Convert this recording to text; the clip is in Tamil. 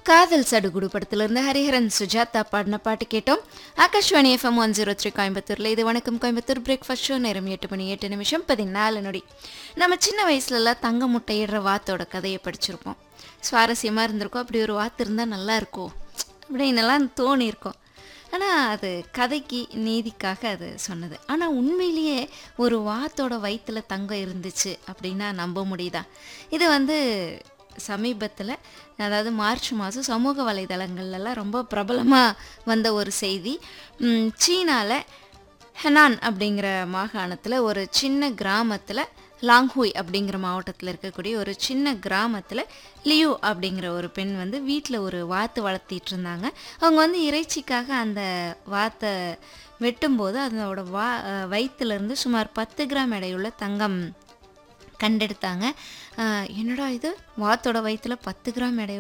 காதல் சடுகுடு படத்திலிருந்து ஹரிஹரன் சுஜாதா பாடின பாட்டு கேட்டோம் Akashvani FM one zero three கோயம்புத்தூரில் இது வணக்கம் கோயம்புத்தூர் பிரேக்ஃபாஸ்ட் ஷோ நேரம் எட்டு மணி எட்டு நிமிஷம் பதினாலு நொடி நம்ம சின்ன வயசுலலாம் தங்க முட்டையிடுற வாத்தோட கதையை படிச்சிருப்போம் சுவாரஸ்யமாக இருந்திருக்கும் அப்படி ஒரு வாத்து இருந்தால் நல்லா இருக்கும் அப்படின்னுலாம் தோணியிருக்கோம் ஆனால் அது கதைக்கு நீதிக்காக அது சொன்னது ஆனால் உண்மையிலேயே ஒரு வாத்தோட வயிற்றுல தங்கம் இருந்துச்சு அப்படின்னா நம்ப முடியுதா இது வந்து சமீபத்தில் அதாவது மார்ச் மாதம் சமூக வலைதளங்கள்லாம் ரொம்ப பிரபலமாக வந்த ஒரு செய்தி ம், சீனால ஹெனான் அப்படிங்கிற மாகாணத்தில் ஒரு சின்ன கிராமத்தில் லாங்ஹூய் அப்படிங்கிற மாவட்டத்தில் இருக்கக்கூடிய ஒரு சின்ன கிராமத்தில் லியூ அப்படிங்கிற ஒரு பெண் வந்து வீட்டில் ஒரு வாத்து வளர்த்திட்டு இருந்தாங்க அவங்க வந்து இறைச்சிக்காக அந்த வாத்தை வெட்டும்போது அதோட வா அஹ் வயிற்றுலேருந்து சுமார் பத்து கிராம் எடையுள்ள தங்கம் கண்டெடுத்தாங்க அஹ் என்னடா இது வாத்தோட வயிற்றுல பத்து கிராம் எடை